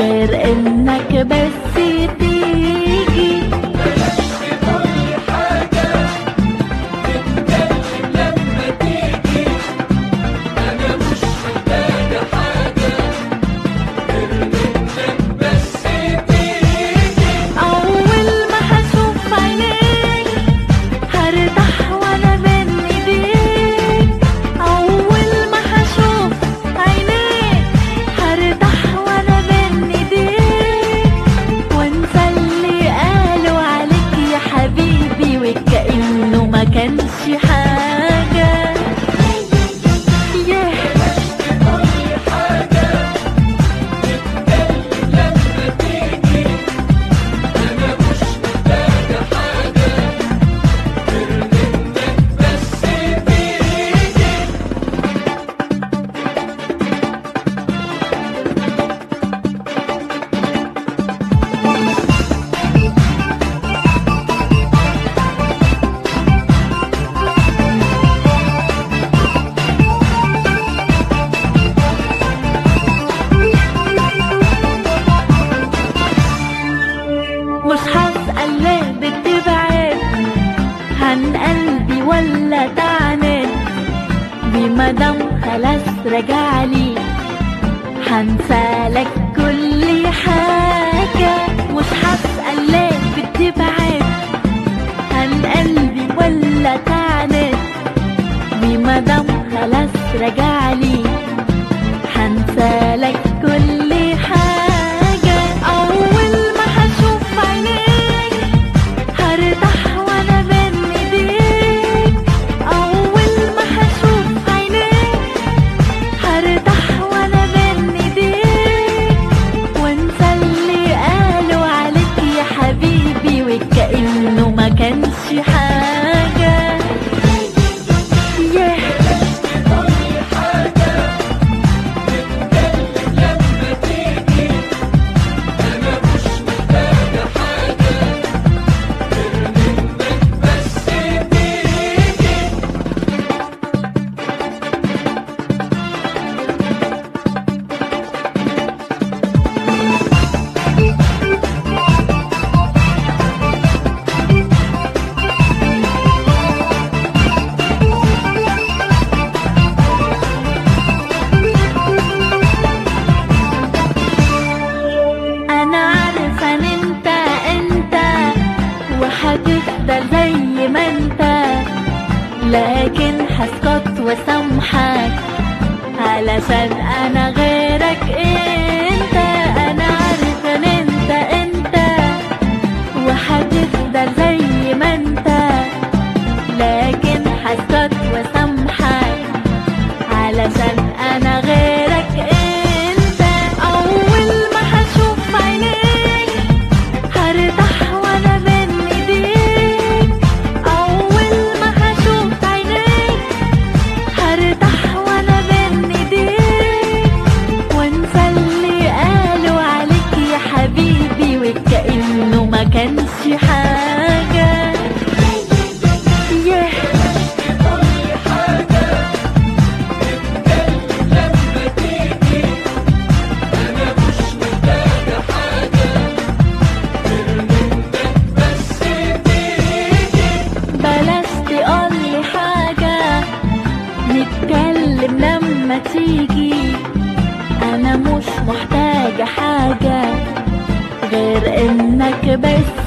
غير انك بس تيجي بلاش تقولي حاجة تتكلم لما تيجي أنا مش محتاجة حاجة غير إنك بس تيجي اول ما هشوف عينيك هرتاح وانا بين ايديك اول ما هشوف عينيك هرتاح وانا بين ايديك وانسى اللي قالوا عليك يا حبيبي وكأنه ما كانش حاجة yeah. تقولي حاجة تتكلم لما تيجي أنا مش محتاجة حاجة غير إنك بس تيجي مش هسأل ليه بتبعد عن قلبي ولا تعند بمدام خلاص رجعلي هنسالك كل حاجة مش هسأل ليه بتبعد عن قلبي ولا تعند بمدام خلاص رجعلي هنسالك كل حاجة أول ما هشوف عينيك هرتاح وأنا بين إيديك أول ما هشوف عينيك هرتاح وأنا بين إيديك وانسى اللي قالوا عليك يا حبيبي وكأنه ما كانش حاجة yeah. تقولي حاجة تتكلم لما تيجي أنا مش محتاجة حاجة غير إنك بس تيجي انا عارفه ان انت انت وهتفضل زي ما انت لكن هسكت واسامحك علشان انا غيرك انت انا عارفه ان انت انت وهتفضل زي ما انت لكن هسكت واسامحك علشان انا غيرك انت اول ما هشوف عينيك هرتاح وانا بين ايديك اول ما هشوف عينيك هرتاح وانا بين ايديك وانسى اللي قالوا عليك يا حبيبي وكأنه ما كانش حاجة yeah. تقولي حاجة تتكلم لما تيجي أنا مش محتاجة حاجة غير إنك بس تيجي بلاش تقولي حاجة نتكلم لما تيجي أنا مش محتاجة حاجة غير إنك بس